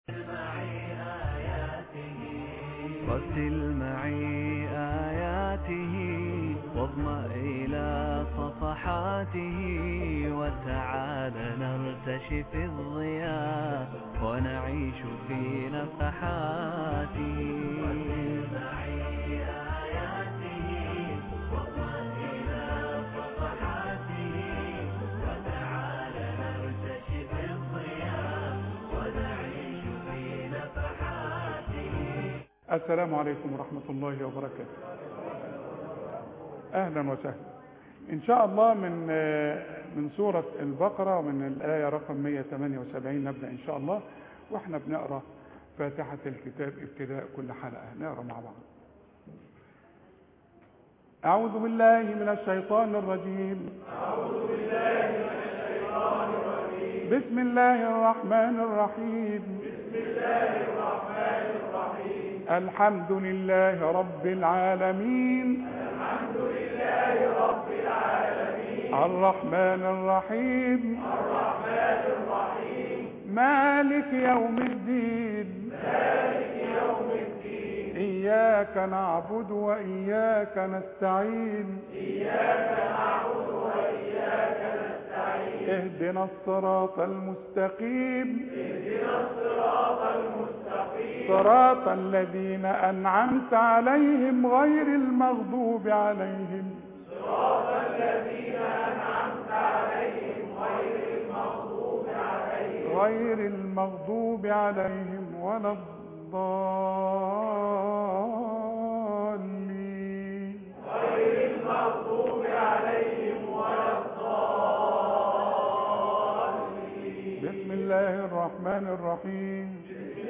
رتل معي آياته واضمأ إلى صفحاته وتعال نرتشي في الضياء ونعيش في نفحاته رتل معي آياته واضمأ إلى صفحاته وتعال نرتشي في الضياء ونعيش في نفحاته السلام عليكم ورحمة الله وبركاته أهلا وسهلا إن شاء الله من من سورة البقرة ومن الآية رقم 178 نبدأ إن شاء الله وإحنا بنقرأ فاتحة الكتاب ابتداء كل حلقة نقرأ مع بعض أعوذ بالله من الشيطان الرجيم أعوذ بالله من الشيطان الرجيم بسم الله الرحمن الرحيم الحمد لله رب العالمين الحمد لله رب العالمين الرحمن الرحيم الرحمن الرحيم مالك يوم الدين مالك يوم الدين إياك نعبد وإياك نستعين إياك نعبد وإياك نستعين اهدنا الصراط المستقيم صراط الذين أنعمت عليهم غير المغضوب عليهم صراط الذين أنعمت عليهم غير المغضوب عليهم غير المغضوب عليهم ولا الضالين غير المغضوب عليهم ولا الضالين بسم الله الرحمن الرحيم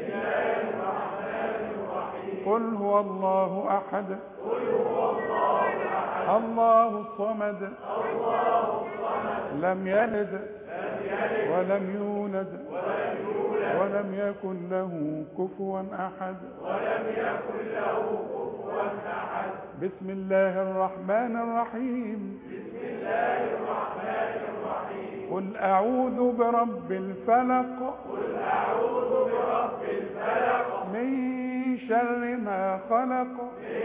قل هو الله احد قل هو الله احد الله الصمد الله الصمد لم يلد ولم يولد ولم يكن له كفوا احد ولم يكن له كفوا احد بسم الله الرحمن الرحيم بسم الله الرحمن الرحيم قل اعوذ برب الفلق قل اعوذ برب الفلق من شر ما خلق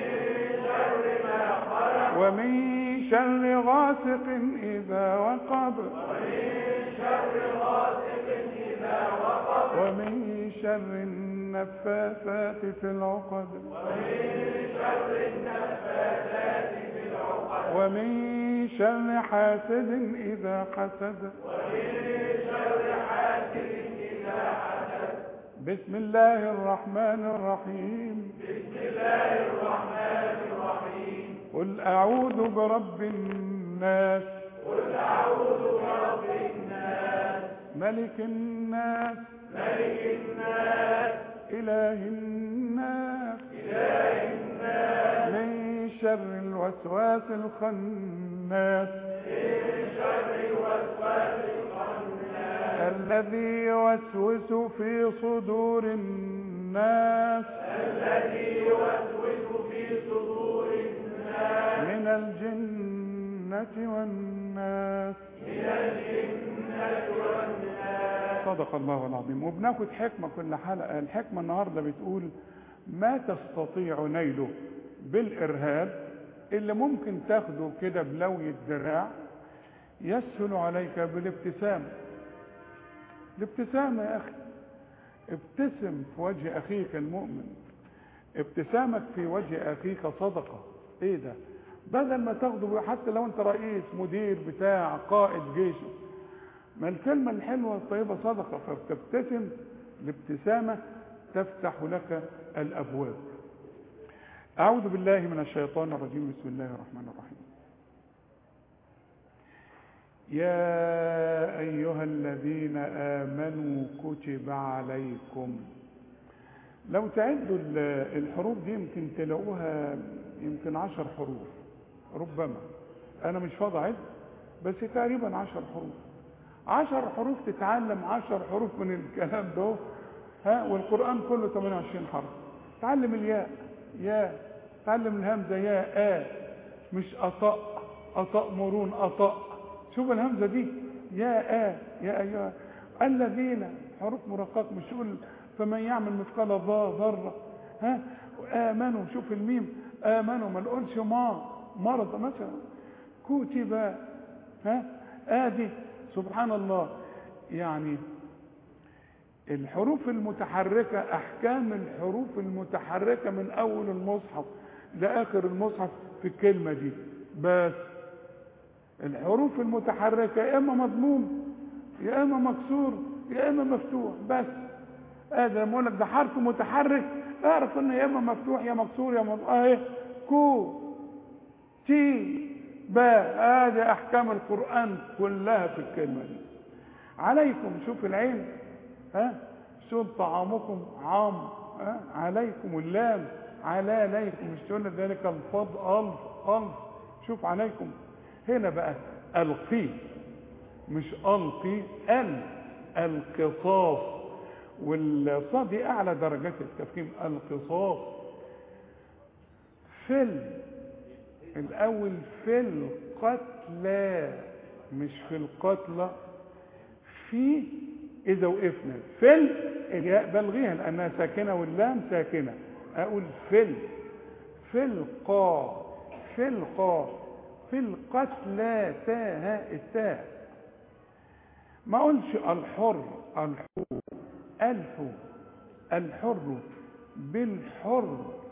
ومن شر غاسق إذا وقب ومن شر النفاثات في العقد ومن شر حاسد إذا حسد بسم الله الرحمن الرحيم بسم الله الرحمن الرحيم قل أعوذ برب الناس قل أعوذ برب الناس ملك الناس ملك الناس إله الناس إله الناس من شر الوسواس الخناس من شر الوسواس الذي يوسوس في صدور الناس الذي يوسوس في صدور الناس من الجنة والناس من الجنة والناس صدق الله العظيم وبناخد حكمة كل حلقة الحكمة النهاردة بتقول ما تستطيع نيله بالإرهاب اللي ممكن تاخده كده بلوي الدراع يسهل عليك بالابتسامه الابتسامة يا أخي ابتسم في وجه أخيك المؤمن ابتسامك في وجه أخيك صدقة ايه ده بدل ما تاخده حتى لو انت رئيس مدير بتاع قائد جيش ما الكلمة الحلوة الطيبة صدقة فبتبتسم الابتسامة تفتح لك الأبواب أعوذ بالله من الشيطان الرجيم بسم الله الرحمن الرحيم يا أيها الذين آمنوا كتب عليكم لو تعدوا الحروف دي يمكن تلاقوها يمكن عشر حروف ربما أنا مش فاضي أعد بس تقريبا عشر حروف عشر حروف تتعلم عشر حروف من الكلام ده ها والقرآن كله 28 حرف تعلم الياء يا تعلم الهمزة يا آ مش أطأ أتأمرون أطأ شوف الهمزة دي يا آ يا أيها الذين حروف مرققة مش تقول فمن يعمل مثقال ذره ها امنوا شوف الميم امنوا ما نقولش ما مرض مثلا كتب ها ادي سبحان الله يعني الحروف المتحركة أحكام الحروف المتحركة من أول المصحف لآخر المصحف في الكلمة دي بس الحروف المتحركة يا إما مضموم يا إما مكسور يا إما مفتوح بس هذا لما أقول لك ده حرف متحرك اعرف إنه يا إما مفتوح يا مكسور يا مضموم أهي كو تي باء هذه أحكام القرآن كلها في الكلمة دي عليكم شوف العين ها شو طعامكم عام ها عليكم اللام على ليكم مش تقول ذلك الفض ألف ألف شوف عليكم هنا بقى ألقي مش ألقي ال القصاص والصاد دي أعلى درجات التفخيم القصاص فل الأول في القتلى مش في القتلى في إذا وقفنا فل الياء بلغيها لأنها ساكنة واللام ساكنة أقول فل في القا في القا في القتلى تاء التاء ما أقولش الحر الحر الف الحر بالحر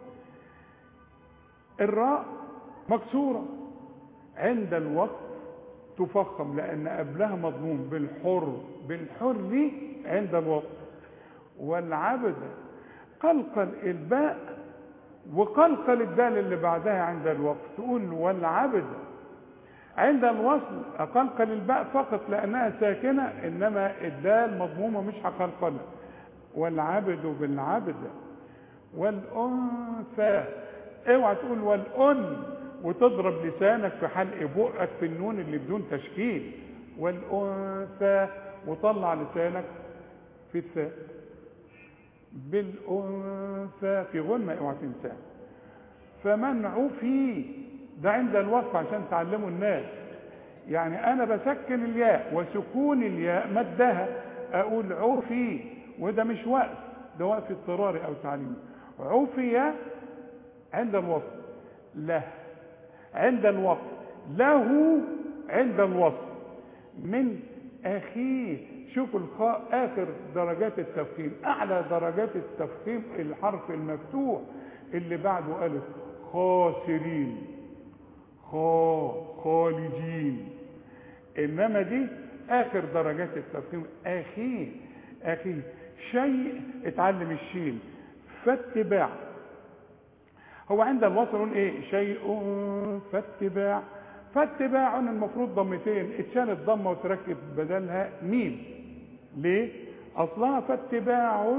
الراء مكسورة عند الوقف تفخم لأن قبلها مضموم بالحر بالحر دي عند الوقف والعبد قلقل الباء وقلقل الدال اللي بعدها عند الوقف تقول والعبد عند الوصل أقلقل الباء فقط لأنها ساكنة إنما الدال مضمومة مش هقلقلها والعبد بالعبد والأنثى اوعى تقول والأن وتضرب لسانك في حلق بقك في النون اللي بدون تشكيل والأنثى وطلع لسانك في الثاء بالأنثى في غنى اوعى تنساه فمن عفي ده عند الوقف عشان تعلموا الناس يعني انا بسكن الياء وسكون الياء مدها اقول عفي وده مش وقف ده وقف اضطراري او تعليمي عفي عند الوصف له عند الوصف له عند الوصف من اخيه شوفوا الخاء اخر درجات التفخيم اعلى درجات التفخيم الحرف المفتوح اللي بعده الف خاسرين خا خالدين انما دي اخر درجات التفخيم اخيه اخيه شيء اتعلم الشين فاتباع هو عند الوصل نقول ايه شيء فاتباع فاتباع المفروض ضمتين اتشالت ضمه وتركب بدلها ميم ليه اصلها فاتباع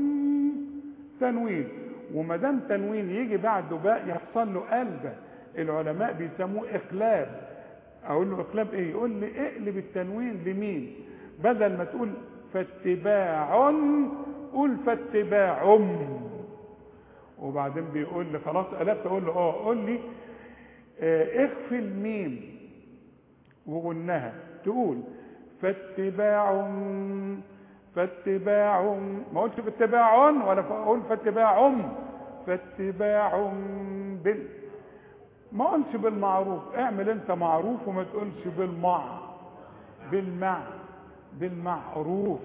تنوين وما دام تنوين يجي بعده باء يحصل له قلبه العلماء بيسموه اقلاب اقول له اقلاب ايه يقول لي اقلب التنوين لمين بدل ما تقول فاتباع قول فاتباع وبعدين بيقول لي خلاص قلبت اقول له اه قول لي اه اخفي الميم وغنها تقول فاتباع فاتباع ما قلتش فاتباع ولا اقول فاتباع فاتباع بال ما قلش بالمعروف اعمل انت معروف وما تقولش بالمع بالمع بالمعروف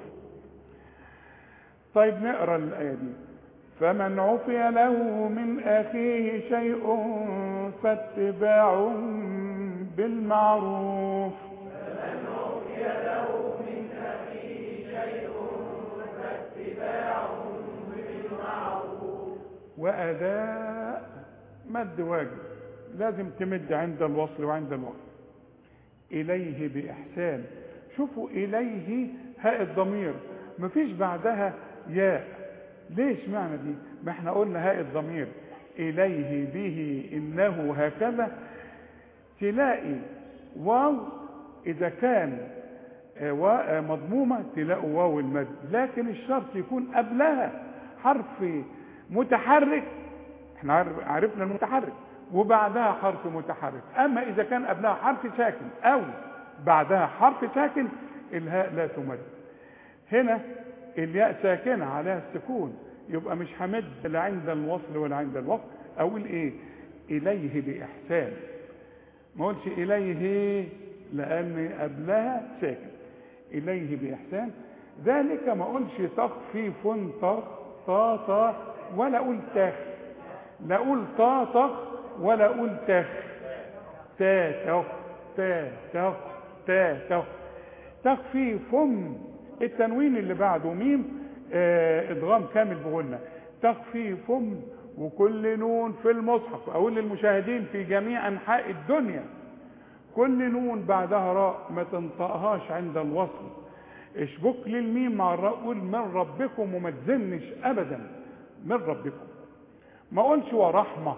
طيب نقرا الايه دي فمن عفي له من اخيه شيء فاتباع بالمعروف فمن عفي له من اخيه شيء فاتباع بالمعروف واداء مد واجب لازم تمد عند الوصل وعند الوقف اليه باحسان شوفوا اليه هاء الضمير مفيش بعدها ياء ليش معنى دي ما احنا قلنا هاء الضمير اليه به انه هكذا تلاقي واو اذا كان مضمومه تلاقوا واو المد لكن الشرط يكون قبلها حرف متحرك احنا عرفنا المتحرك وبعدها حرف متحرك اما اذا كان قبلها حرف ساكن او بعدها حرف ساكن الهاء لا تمد هنا الياء ساكنة عليها السكون يبقى مش همد لا عند الوصل ولا عند الوقف اقول ايه اليه باحسان ما اقولش اليه لان قبلها ساكن اليه باحسان ذلك ما اقولش تخفيف طخ طا طا ولا اقول تخ لا اقول طا طخ ولا اقول تخ تا تخ تا تخ تا تخ تخفيف التنوين اللي بعده ميم آه ادغام كامل بغنى تخفيف وكل نون في المصحف اقول للمشاهدين في جميع انحاء الدنيا كل نون بعدها راء ما تنطقهاش عند الوصل اشبك لي الميم مع الراء قول من ربكم وما تزنش ابدا من ربكم ما اقولش ورحمه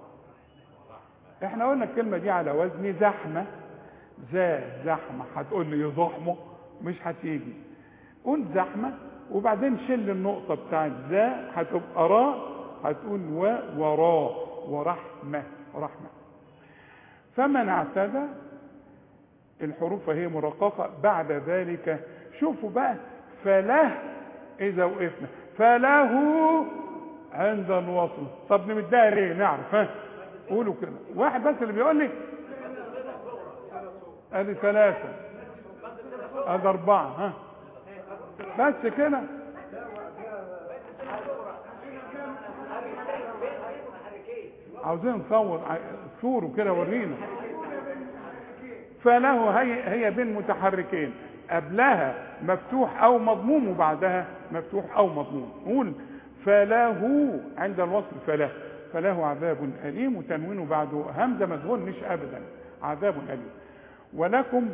احنا قلنا الكلمه دي على وزن زحمه ذا زحمه هتقول لي زحمه مش هتيجي قول زحمه وبعدين شل النقطه بتاعت ذا هتبقى راء هتقول و وراء ورحمه رحمه فمن اعتدى الحروف هي مرققه بعد ذلك شوفوا بقى فله اذا وقفنا فله عند الوصل طب نمدها ليه نعرف ها قولوا كده واحد بس اللي بيقول لي ادي ثلاثة ادي اربعة ها بس كده عاوزين نصور صوروا كده ورينا فله هي هي بين متحركين قبلها مفتوح او مضموم وبعدها مفتوح او مضموم قول فله عند الوصل فله فله عذاب أليم وتنوينه بعده همزة ما تغنش أبدا عذاب أليم ولكم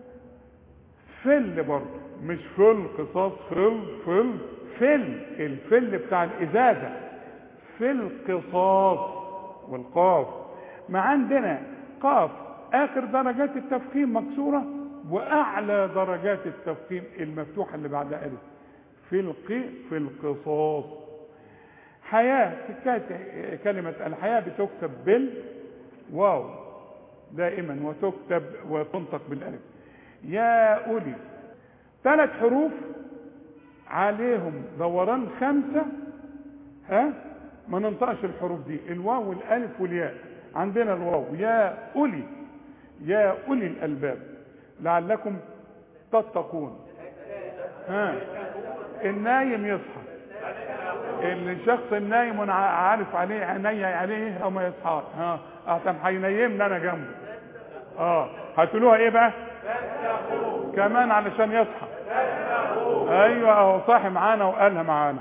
فل برضه مش فل قصاص فل فل فل الفل بتاع الإزازة في القصاص والقاف ما عندنا قاف آخر درجات التفخيم مكسورة وأعلى درجات التفخيم المفتوحة اللي بعدها ألف في الق في القصاص حياة كلمة الحياة بتكتب بال واو دائما وتكتب وتنطق بالألف يا أولي ثلاث حروف عليهم دوران خمسة ها ما ننطقش الحروف دي الواو والألف والياء عندنا الواو يا أولي يا أولي الألباب لعلكم تتقون ها النايم يصحى الشخص النايم وانا عارف عليه عيني عليه او ما يصحى ها عشان هينيمني انا جنبه اه هتقولوها ايه بقى كمان علشان يصحى ايوه اهو صاحي معانا وقالها معانا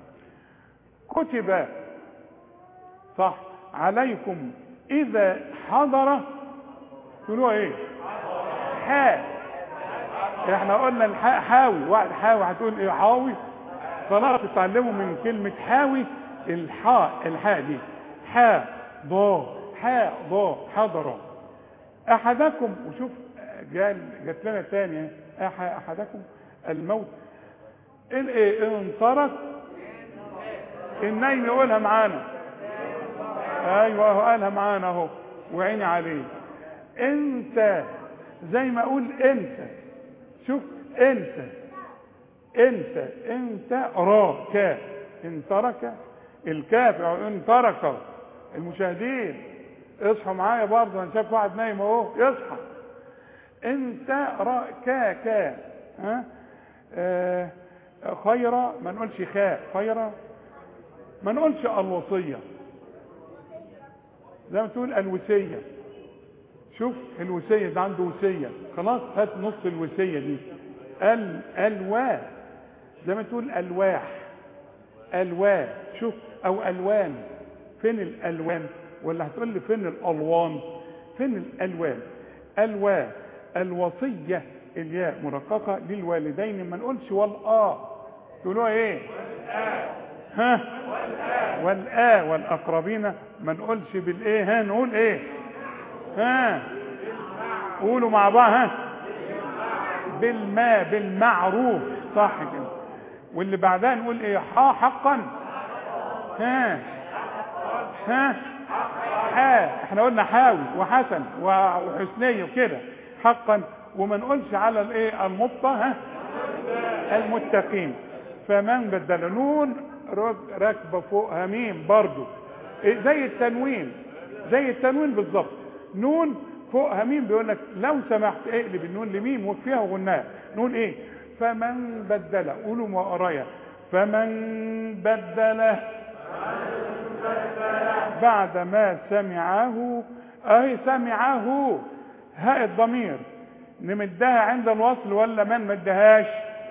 كتب صح عليكم اذا حضر تقولوها ايه حاء احنا قلنا الحاء حاوي واحد حاوي هتقول ايه حاوي خلاص تتعلموا من كلمة حاوي الحاء الحاء دي حاء ضاء حاء ضاء حضر احدكم وشوف جال جات لنا تاني احدكم الموت ان ايه ان ترك النايم يقولها معانا ايوه اهو قالها معانا اهو وعيني عليه انت زي ما اقول انت شوف انت انت انت را كا ان ترك الكاف او ان ترك المشاهدين اصحوا معايا برضه انا شايف واحد نايم اهو يصحى انت را كا كا ها آه خيرة ما نقولش خاء خيرة ما نقولش الوصية زي ما تقول الوسية شوف الوسية ده عنده وسية خلاص هات نص الوسية دي ال الواح زي ما تقول الواح الواح شوف او الوان فين الالوان ولا هتقول لي فين الالوان فين الالوان الوا الوصيه الياء مرققه للوالدين ما نقولش والآ تقولوها ايه ها والآ والاقربين ما نقولش بالايه ها نقول ايه ها قولوا مع بعض ها بالما بالمعروف صح كده واللي بعدها نقول ايه حا حقا ها ها حا احنا قلنا حاوي وحسن وحسنية وكده حقا وما نقولش على الايه المبطة ها المتقين فمن بدل نون رك- راكبه فوقها ميم برضو إيه زي التنوين زي التنوين بالظبط نون فوقها ميم بيقول لك لو سمحت اقلب النون لميم وفيها وغناها نون ايه فمن بدل قولوا ما ورايا فمن بدله بعد ما سمعه اهي سمعه هاء الضمير نمدها عند الوصل ولا ما نمدهاش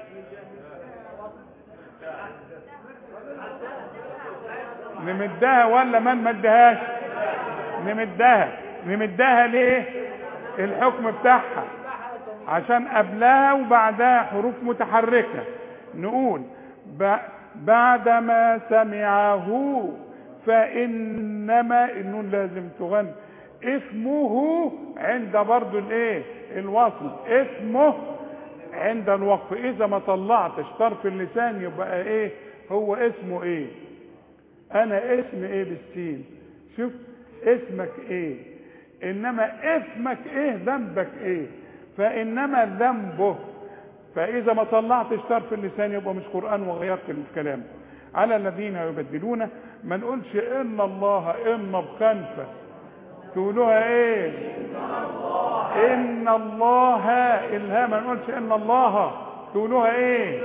نمدها ولا ما نمدهاش نمدها نمدها ليه الحكم بتاعها عشان قبلها وبعدها حروف متحركة نقول ب- بعدما سمعه فإنما النون لازم تغن اسمه عند برضو الايه الوصل اسمه عند الوقف اذا ما طلعتش طرف اللسان يبقى ايه هو اسمه ايه انا اسم ايه بالسين شوف اسمك ايه انما اسمك ايه ذنبك ايه فانما ذنبه فاذا ما طلعتش طرف اللسان يبقى مش قران وغيرت الكلام على الذين يبدلون ما نقولش ان الله ان بخنفه تقولوها ايه ان الله الها ما نقولش ان الله تقولوها ايه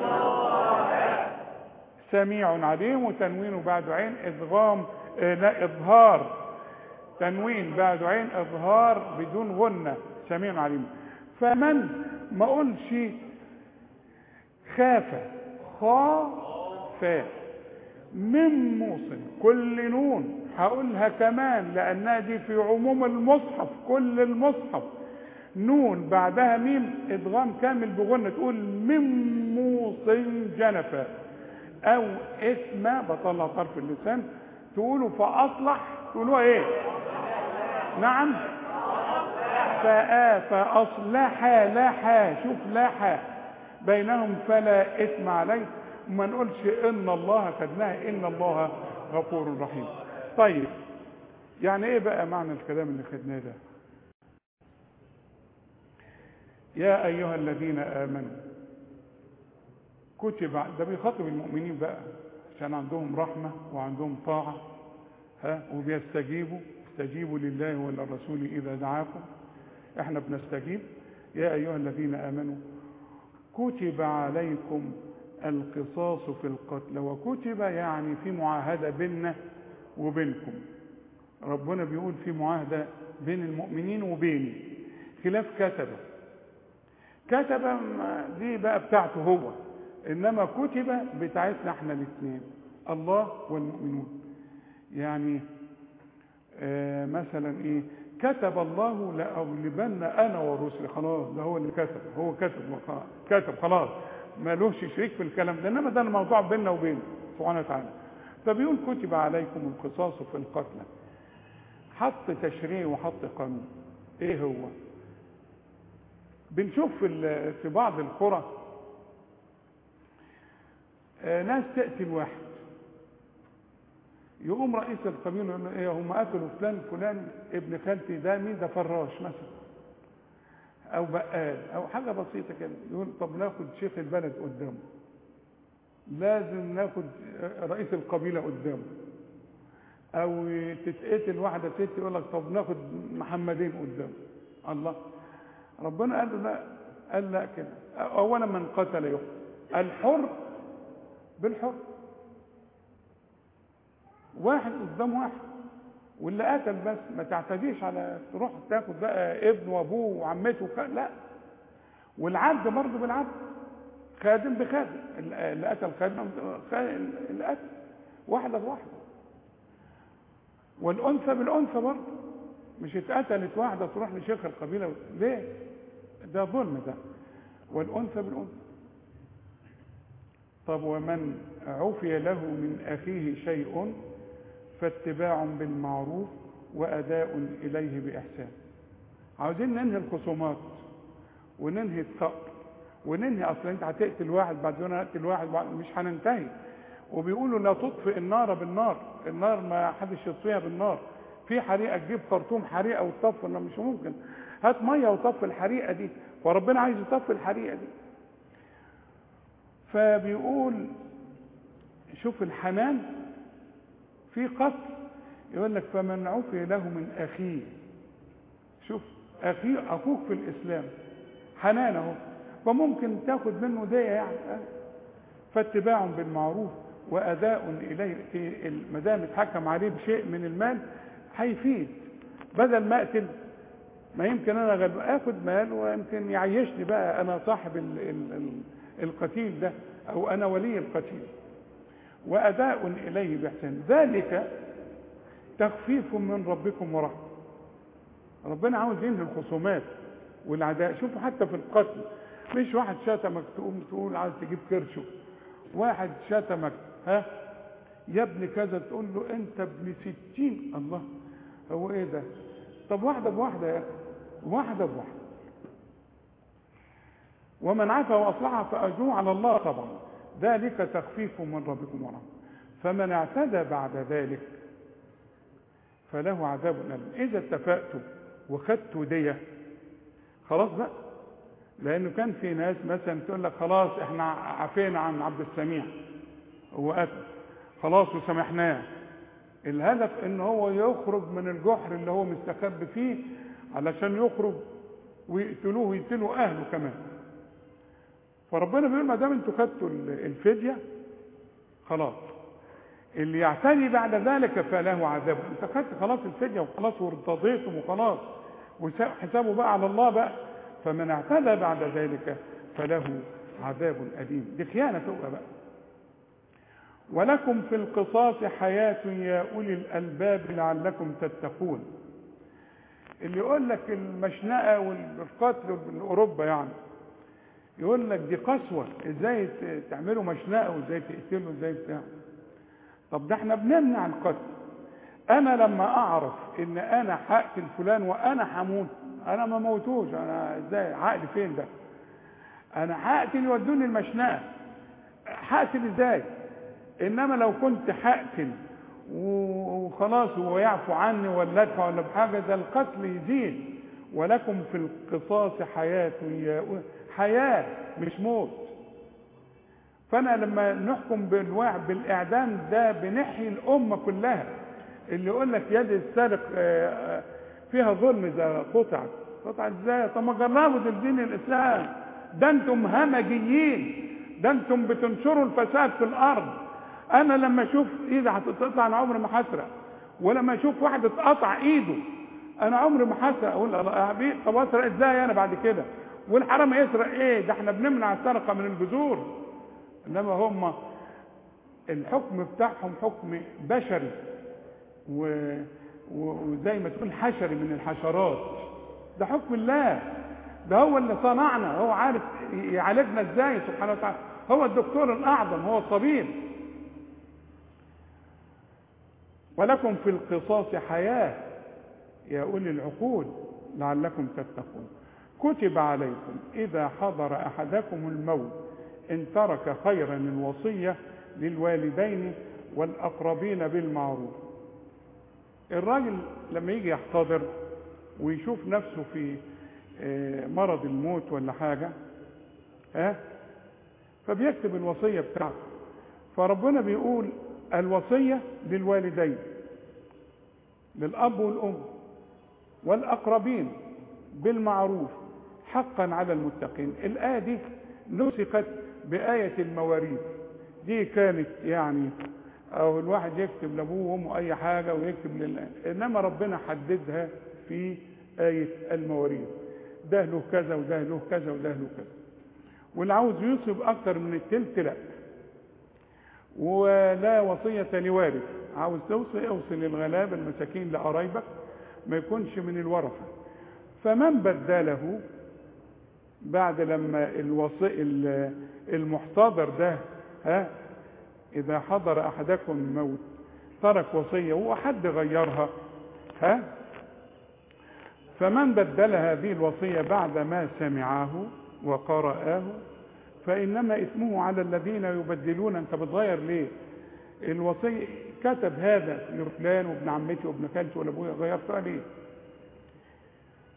سميع عليم وتنوين بعد عين ادغام آه لا اظهار تنوين بعد عين اظهار بدون غنة سميع عليم فمن ما اقولش خاف خاف من موصل كل نون هقولها كمان لانها دي في عموم المصحف كل المصحف نون بعدها ميم ادغام كامل بغنة تقول من موصل جنفا او اسم بطلع طرف اللسان تقولوا فاصلح تقولوا ايه نعم فآ فأصلح لحى شوف لحى بينهم فلا إثم عليه وما نقولش إن الله خدناها إن الله غفور رحيم طيب يعني إيه بقى معنى الكلام اللي خدناه ده يا أيها الذين آمنوا كتب ع- ده بيخاطب المؤمنين بقى عشان عندهم رحمة وعندهم طاعة ها وبيستجيبوا استجيبوا لله وللرسول إذا دعاكم احنا بنستجيب يا أيها الذين آمنوا كتب عليكم القصاص في القتل وكتب يعني في معاهدة بيننا وبينكم ربنا بيقول في معاهدة بين المؤمنين وبيني خلاف كتبه كتب ما- دي بقى بتاعته هو انما كتب بتاعتنا احنا الاثنين الله والمؤمنون يعني آه مثلا ايه كتب الله لأغلبن انا ورسلي خلاص ده هو اللي كتب هو كتب خلاص كتب خلاص مالوش شريك في الكلام ده انما ده الموضوع بيننا وبينه سبحانه وتعالى فبيقول كتب عليكم القصاص في القتلى حط تشريع وحط قانون ايه هو بنشوف في ال- في بعض القرى آه، ناس تقتل واحد يقوم رئيس القبيله يقول له ايه هم قتلوا فلان فلان ابن خالتي ده مين ده فراش مثلا او بقال او حاجه بسيطه كده يقول طب ناخد شيخ البلد قدامه لازم ناخد رئيس القبيله قدامه او تتقتل واحده ست يقول لك طب ناخد محمدين قدامه الله ربنا قال له لا قال لا كده اولا من قتل يقتل الحر بالحر واحد قدام واحد واللي قتل بس ما تعتديش على تروح تاخد بقى ابن وابوه وعمته وخ... لا والعبد برضه بالعبد خادم بخادم اللي قتل خادم خ- اللي قتل واحده بواحده والانثى بالانثى برضه مش اتقتلت واحده تروح لشيخ القبيله ليه؟ ده ظلم ده والانثى بالانثى طب ومن عفي له من اخيه شيء فاتباع بالمعروف واداء اليه باحسان عاوزين ننهي الخصومات وننهي الثأر وننهي اصل انت هتقتل واحد بعد يوم هقتل واحد بعد مش هننتهي وبيقولوا لا تطفئ النار بالنار النار ما حدش يطفيها بالنار في حريقه تجيب خرطوم حريقه وتطفي لا مش ممكن هات ميه وطفي الحريقه دي وربنا عايز يطفي الحريقه دي فبيقول شوف الحنان في قتل يقول لك فمن عفي له من اخيه شوف اخيه اخوك في الاسلام حنان اهو فممكن تاخد منه دية يعني فاتباع بالمعروف واداء اليه في ما دام اتحكم عليه بشيء من المال هيفيد بدل ما اقتل ما يمكن انا غلب اخد مال ويمكن يعيشني بقى انا صاحب ال ال ال القتيل ده او انا ولي القتيل واداء اليه باحسان ذلك تخفيف من ربكم ورحمه ربنا عاوز ينهي الخصومات والعداء شوفوا حتى في القتل مش واحد شتمك تقوم تقول عايز تجيب كرشه واحد شتمك ها يا ابن كذا تقول له انت ابن ستين الله هو ايه ده طب واحده بواحده يا اخي واحده بواحده ومن عفا واصلح فاجره على الله طبعا ذلك تخفيف من ربكم ورحمه فمن اعتدى بعد ذلك فله عذاب أليم إذا اتفقتوا وخدتوا دية خلاص بقى لأنه كان في ناس مثلا تقول لك خلاص احنا عفينا عن عبد السميع هو قتل خلاص وسامحناه الهدف ان هو يخرج من الجحر اللي هو مستخبي فيه علشان يخرج ويقتلوه ويقتلوا اهله كمان فربنا بيقول ما دام انتوا خدتوا الفديه خلاص اللي يعتدي بعد ذلك فله عذاب انت خدت خلاص الفديه وخلاص وارتضيتم وخلاص وحسابه بقى على الله بقى فمن اعتدى بعد ذلك فله عذاب اليم دي خيانه تبقى بقى ولكم في القصاص حياة يا أولي الألباب لعلكم تتقون اللي يقول لك المشنقة والقتل بالأوروبا يعني يقول لك دي قسوة ازاي تعملوا مشنقة وازاي تقتلوا ازاي بتاع طب ده احنا بنمنع القتل انا لما اعرف ان انا هقتل فلان وانا هموت انا ما موتوش انا ازاي عقلي فين ده انا هقتل يودوني المشنقة هقتل ازاي انما لو كنت هقتل وخلاص هو يعفو عني ولا ادفع ولا بحاجه ده القتل يزيد ولكم في القصاص حياه يا حياه مش موت فانا لما نحكم بالواع بالاعدام ده بنحيي الامه كلها اللي يقول لك يد السارق فيها ظلم اذا قطعت قطعت ازاي طب ما جربوا ده دين الاسلام ده انتم همجيين ده انتم بتنشروا الفساد في الارض انا لما اشوف ايدي هتتقطع انا عمري ما هسرق ولما اشوف واحد اتقطع ايده انا عمري ما هسرق اقول الله طب اسرق ازاي انا بعد كده والحرام يسرق ايه ده احنا بنمنع السرقه من الجذور انما هم الحكم بتاعهم حكم بشري و... وزي ما تقول حشري من الحشرات ده حكم الله ده هو اللي صنعنا هو عارف يعالجنا ازاي سبحانه وتعالى هو الدكتور الاعظم هو الطبيب ولكم في القصاص حياة يا أولي العقول لعلكم تتقون كتب عليكم إذا حضر أحدكم الموت إن ترك خيرا الوصية للوالدين والأقربين بالمعروف الراجل لما يجي يحتضر ويشوف نفسه في مرض الموت ولا حاجة ها فبيكتب الوصية بتاعته فربنا بيقول الوصية للوالدين للأب والأم والأقربين بالمعروف حقا على المتقين الآية دي نسخت بآية المواريث دي كانت يعني أو الواحد يكتب لأبوه وأمه أي حاجة ويكتب لله إنما ربنا حددها في آية المواريث ده له كذا وده له كذا وده له كذا واللي عاوز يصب أكتر من التلت لأ ولا وصية لوارث عاوز توصي اوصي للغلابة المساكين لقرايبك ما يكونش من الورثة فمن بدله بعد لما الوصي المحتضر ده ها إذا حضر أحدكم الموت ترك وصية وحد غيرها ها فمن بدل هذه الوصية بعد ما سمعه وقرأه فإنما إثمه على الذين يبدلون أنت بتغير ليه الوصي كتب هذا لفلان وابن عمتي وابن خالتي ولا ابويا غيرتها ليه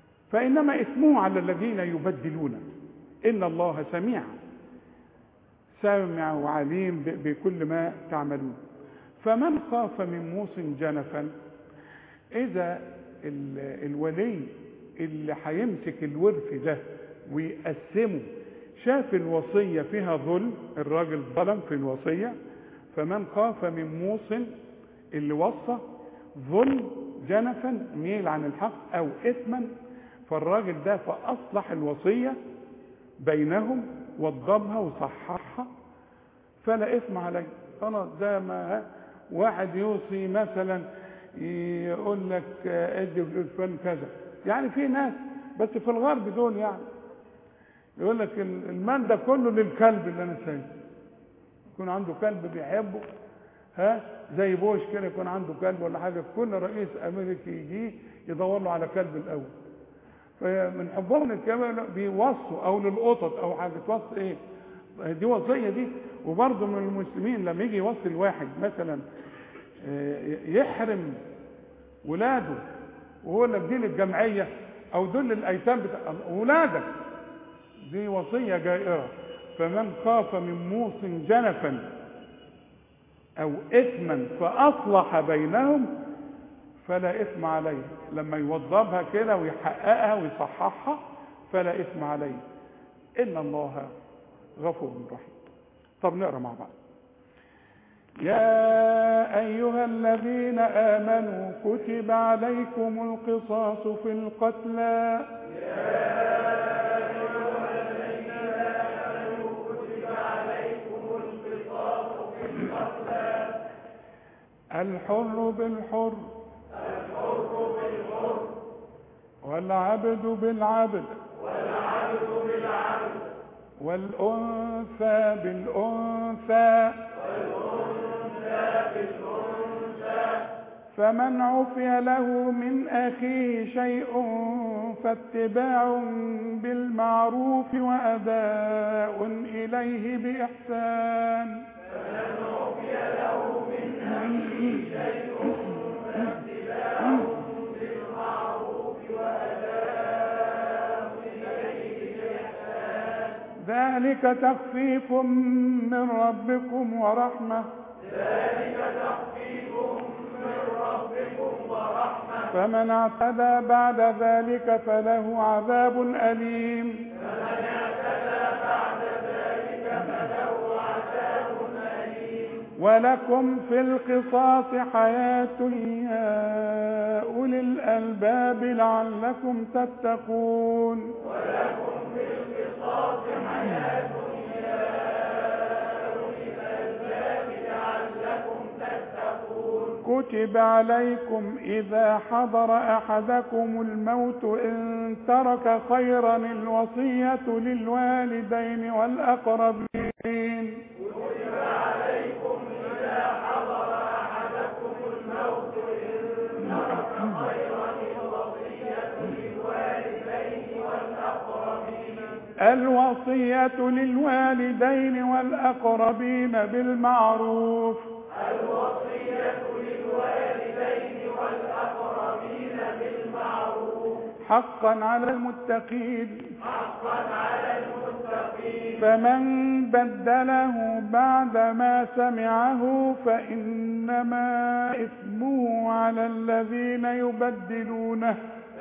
فإنما إثمه على الذين يبدلون إن الله سميع سامع وعليم ب- بكل ما تعملون فمن خاف من موص جنفا اذا ال- الولي اللي هيمسك الورث ده ويقسمه شاف الوصية فيها ظلم الراجل ظلم في الوصية فمن خاف من موص اللي وصى ظلم جنفا ميل عن الحق او اثما فالراجل ده فاصلح الوصية بينهم وضبها وصححها فلا اثم عليه خلاص ده ما واحد يوصي مثلا يقول لك آه، ادي فلان كذا يعني في ناس بس في الغرب دول يعني يقول لك ال- المال ده كله للكلب اللي انا سايبه يكون عنده كلب بيحبه ها زي بوش كده يكون عنده كلب ولا حاجه كل رئيس امريكي يجي يدور له على كلب الاول فمن حبهم للكلب بيوصوا او للقطط او حاجه توصي ايه دي وصيه دي وبرضه من المسلمين لما يجي يوصي الواحد مثلا آه، يحرم ولاده ويقول لك دي للجمعيه او دول للايتام بتاع ولادك دي وصيه جائره فمن خاف من موص جنفا او اثما فاصلح بينهم فلا اثم عليه لما يوضبها كده ويحققها ويصححها فلا اثم عليه ان الله غفور رحيم طب نقرا مع بعض يا ايها الذين امنوا كتب عليكم القصاص في القتلى الحر بالحر والعبد بالعبد والأنثى بالأنثى فمن عفي له من أخيه شيء فاتباع بالمعروف وأداء إليه بإحسان ذلك تخفيف من ربكم ورحمة فمن اعتدى بعد ذلك فله عذاب أليم ولكم في القصاص حياة يا أولي الألباب لعلكم تتقون كتب عليكم إذا حضر أحدكم الموت إن ترك خيرا الوصية للوالدين والأقربين الوصية للوالدين والأقربين بالمعروف حقا على المتقين فمن بدله بعد ما سمعه فإنما إثمه على الذين يبدلونه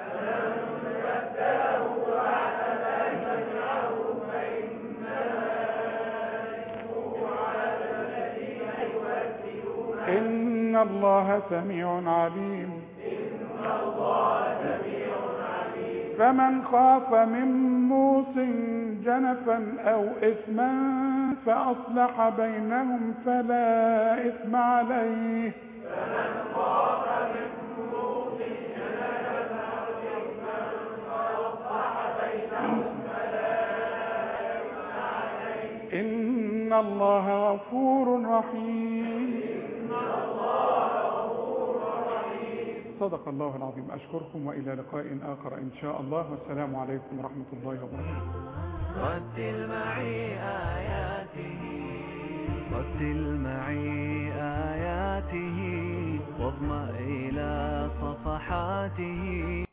إن الله سميع عليم فمن خاف من موص جنفا أو إثما فأصلح بينهم فلا إثم عليه إن الله غفور رحيم صدق الله العظيم أشكركم وإلى لقاء آخر إن شاء الله والسلام عليكم ورحمة الله وبركاته رتل معي آياته رتل معي آياته واضمأ إلى صفحاته